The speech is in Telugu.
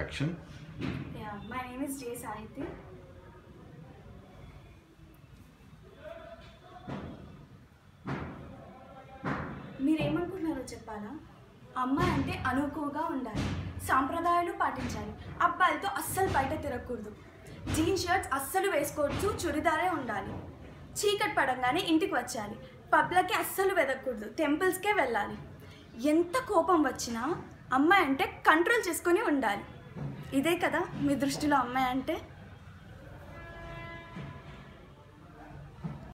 Action Yeah, my name is Jay Sahiti. మీరేమనుకుంటున్నారో చెప్పాలా అమ్మాయి అంటే అనుకువగా ఉండాలి సాంప్రదాయాలు పాటించాలి అబ్బాయిలతో అస్సలు బయట తిరగకూడదు జీన్ షర్ట్స్ అస్సలు వేసుకోవచ్చు చుడిదారే ఉండాలి చీకటి పడంగానే ఇంటికి వచ్చేయాలి పబ్లకి అస్సలు వెదకూడదు టెంపుల్స్కే వెళ్ళాలి ఎంత కోపం వచ్చినా అమ్మాయి అంటే కంట్రోల్ చేసుకొని ఉండాలి ఇదే కదా మీ దృష్టిలో అమ్మాయి అంటే